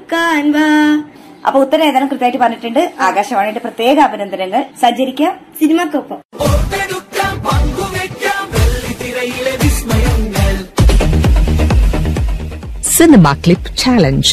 കേൾക്കാൻ വാ അപ്പൊ ഉത്തരം ഏതാനും കൃത്യമായിട്ട് പറഞ്ഞിട്ടുണ്ട് ആകാശവാണിയുടെ പ്രത്യേക അഭിനന്ദനങ്ങൾ സഞ്ചരിക്കാം സിനിമക്കൊപ്പം Cinema Clip Challenge.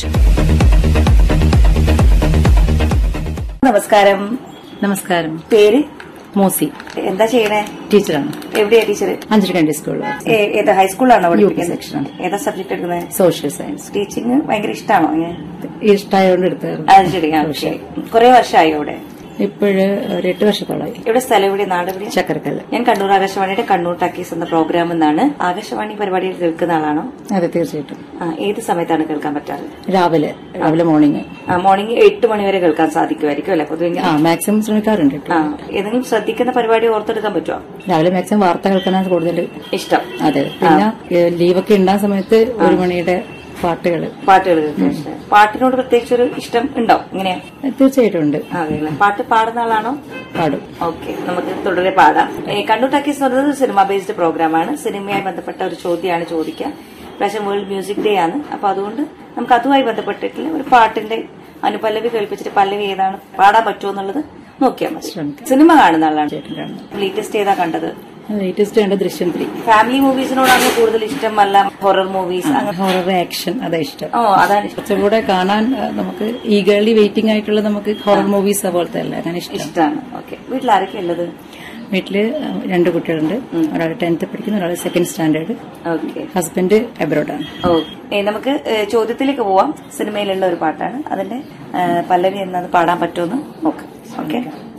നമസ്കാരം നമസ്കാരം പേര് മോസി എന്താ ചെയ്യണേ ടീച്ചറാണ് എവിടെയാ ടീച്ചർ അഞ്ചരക്കണ്ടി സ്കൂളിൽ ഏത് ഹൈസ്കൂളിലാണോ യു പി പഠിപ്പിക്കുന്നത് സെക്ഷൻ ഏതാ സബ്ജക്ട് എടുക്കുന്നത് സോഷ്യൽ സയൻസ് ടീച്ചിങ് ഭയങ്കര ഇഷ്ടമാണോ അങ്ങനെ ഇഷ്ടമായതുകൊണ്ട് എടുത്തായിരുന്നു അത് ശരി ആ, ശരി കുറെ വർഷമായി അവിടെ ഇപ്പോഴ് ഒരു എട്ട് വർഷത്തോളമായി എവിടെ സ്ഥലം എവിടെ നാട് എവിടെ ചക്കരക്കല്ല് ഞാൻ കണ്ണൂർ ആകാശവാണിയുടെ കണ്ണൂർ ടാക്കീസ് എന്ന പ്രോഗ്രാം എന്നാണ് ആകാശവാണി പരിപാടിയിൽ കേൾക്കുന്ന ആളാണോ അതെ തീർച്ചയായിട്ടും ആ, ഏത് സമയത്താണ് കേൾക്കാൻ പറ്റാറ് രാവിലെ രാവിലെ മോർണിംഗ് മോർണിംഗ് എട്ട് മണി വരെ കേൾക്കാൻ സാധിക്കുമായിരിക്കും അല്ലെ പൊതുവെ ആ മാക്സിമം ശ്രമിക്കാറുണ്ട് കേട്ടോ ആ ഏതെങ്കിലും ശ്രദ്ധിക്കുന്ന പരിപാടി ഓർത്തെടുക്കാൻ പറ്റുമോ രാവിലെ മാക്സിമം വാർത്ത കേൾക്കാനാണ് കൂടുതൽ ഇഷ്ടം അതെ പിന്നെ ഏ, ലീവൊക്കെ ഉണ്ടാകുന്ന സമയത്ത് ഒരു മണിയുടെ പാട്ടുകൾ പാട്ടുകൾ കേൾക്കാൻ ഇഷ്ടം. പാട്ടിനോട് പ്രത്യേകിച്ച് ഒരു ഇഷ്ടം ഉണ്ടോ ഇങ്ങനെയാ തീർച്ചയായിട്ടും ഉണ്ട് അതെ പാട്ട് പാടുന്ന ആളാണോ പാടും ഓക്കെ നമുക്ക് തുടരെ പാടാം ഏ, കണ്ണൂർ ടാക്കീസ് എന്ന് പറയുന്നത് സിനിമ ബേസ്ഡ് പ്രോഗ്രാമാണ് സിനിമയുമായി ബന്ധപ്പെട്ട ഒരു ചോദ്യമാണ് ചോദിക്കുക പ്രാവശ്യം വേൾഡ് മ്യൂസിക് ഡേ ആണ് അപ്പൊ അതുകൊണ്ട് നമുക്ക് അതുമായി ബന്ധപ്പെട്ടിട്ടുള്ള ഒരു പാട്ടിന്റെ അനുപല്ലവി കേൾപ്പിച്ചിട്ട് പല്ലവി ഏതാണ് പാടാൻ പറ്റുമോ എന്നുള്ളത് നോക്കിയാൽ മതി ശ്രമിക്കാം. സിനിമ കാണുന്ന ആളാണ് തീർച്ചയായിട്ടും കാണും ലേറ്റസ്റ്റ് ഏതാ കണ്ടത് ലേറ്റസ്റ്റ് കണ്ട ദൃശ്യം ത്രീ ഫാമിലി മൂവീസിനോടാണ് കൂടുതൽ ഇഷ്ടം അല്ല ഹൊറർ മൂവീസ് അങ്ങനെ ഹൊറർ ആക്ഷൻ അതാ ഇഷ്ടം ഓ അതാണ് ഇഷ്ടം കുറച്ചും കൂടെ കാണാൻ ആ, നമുക്ക് ഈഗർലി വെയിറ്റിംഗ് ആയിട്ടുള്ള നമുക്ക് ഹൊറർ മൂവീസ് പോലത്തെ അല്ല അങ്ങനെ ഇഷ്ടം ഇഷ്ടമാണ് ഓക്കെ വീട്ടിൽ ആരൊക്കെ ഉള്ളത് വീട്ടില് ആ, രണ്ട് കുട്ടികളുണ്ട് ഒരാൾ ടെൻത്ത് പഠിക്കുന്നു ഒരാൾ സെക്കൻഡ് സ്റ്റാൻഡേർഡ് ഓക്കെ ഹസ്ബൻഡ് എബ്രോഡാണ് ഓ ഏ, നമുക്ക് ഏ, ചോദ്യത്തിലേക്ക് പോവാം സിനിമയിലുള്ള ഒരു പാട്ടാണ് അതിന്റെ ഏ, പല്ലവി എന്നത് പാടാൻ പറ്റുമെന്ന് നോക്കാം ഓക്കെ